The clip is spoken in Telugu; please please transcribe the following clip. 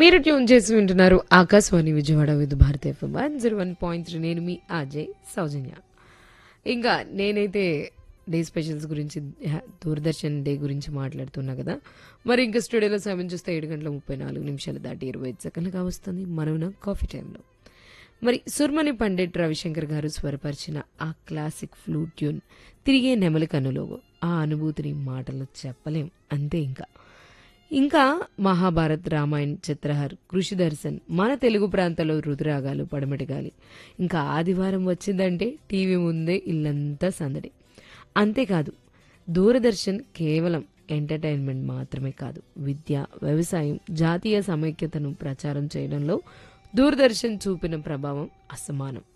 మీరు ట్యూన్ చేసి వింటున్నారు Akashvani Vijayawada Vividh Bharati FM one zero one point three నేను మీ అజయ్ సౌజన్య ఇంకా నేనైతే డే స్పెషల్స్ గురించి హ- దూరదర్శన్ డే గురించి మాట్లాడుతున్నా కదా మరి ఇంకా స్టూడియోలో సమయం చూస్తే ఏడు గంటల ముప్పై నాలుగు నిమిషాలు దాటి ఇరవై ఐదు సెకండ్లుగా వస్తుంది మనం కాఫీ టైంలో మరి సుర్మని పండిట్ రవిశంకర్ గారు స్వరపరిచిన ఆ క్లాసిక్ ఫ్లూట్ ట్యూన్ తిరిగే నెమలి కన్నులోగో ఆ అనుభూతిని మాటల్లో చెప్పలేం అంతే ఇంకా ఇంకా మహాభారత్ రామాయణ్ చిత్రహర్ కృషి దర్శన్ మన తెలుగు ప్రాంతాల్లో రుతురాగాలు పడమటి గాలి ఇంకా ఆదివారం వచ్చిందంటే టీవీ ముందే ఇల్లంతా సందడి అంతేకాదు దూరదర్శన్ కేవలం ఎంటర్టైన్మెంట్ మాత్రమే కాదు విద్య వ్యవసాయం జాతీయ సమైక్యతను ప్రచారం చేయడంలో దూరదర్శన్ చూపిన ప్రభావం అసమానం